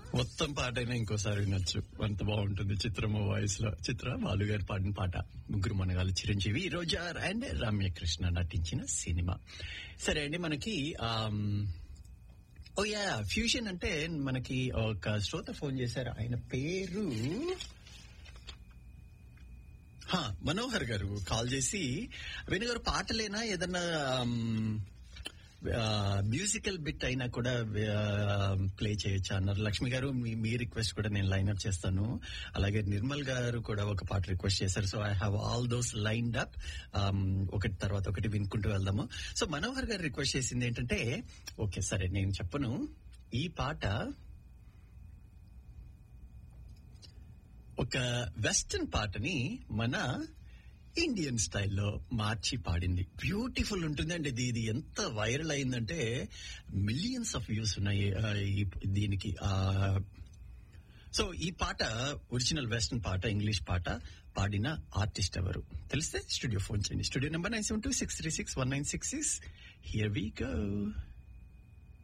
మొత్తం పాట అయినా ఇంకోసారి వినొచ్చు అంత బాగుంటుంది చిత్రము వాయిస్ లో చిత్ర బాలు గారు పాడిన పాట ముగ్గురు మనగాలు చిరంజీవి రోజా అండ్ రమ్యకృష్ణ నటించిన సినిమా సరే అండి మనకి ఆమ్, ఓ యా ఫ్యూజన్ అంటే మనకి ఒక శ్రోత ఫోన్ చేశారు ఆయన పేరు హా, మనోహర్ గారు కాల్ చేసి వేణు గారు పాటలేనా ఏదన్నా మ్యూజికల్ బిట్ అయినా కూడా ప్లే చేయొచ్చా అన్నారు లక్ష్మి గారు మీ మీ రిక్వెస్ట్ కూడా నేను లైన్ అప్ చేస్తాను అలాగే నిర్మల్ గారు కూడా ఒక పాట రిక్వెస్ట్ చేశారు so I have all those lined up ఒకటి తర్వాత ఒకటి వినుకుంటూ వెళ్దాము సో మనోహర్ గారు రిక్వెస్ట్ చేసింది ఏంటంటే ఓకే సరే నేను చెప్పను ఈ పాట ఒక వెస్టర్న్ పాటని మన ఇండియన్ స్టైల్లో మార్చి పాడింది బ్యూటిఫుల్ ఉంటుందండి ఇది ఇది ఎంత వైరల్ అయిందంటే మిలియన్స్ ఆఫ్ వ్యూస్ ఉన్నాయి ఆ, ఈ- దీనికి ఆ సో ఈ పాట ఒరిజినల్ వెస్టర్న్ పాట ఇంగ్లీష్ పాట పాడిన ఆర్టిస్ట్ ఎవరు తెలిస్తే స్టూడియో ఫోన్ చేయండి studio number nine seven two six three six one nine six six here we go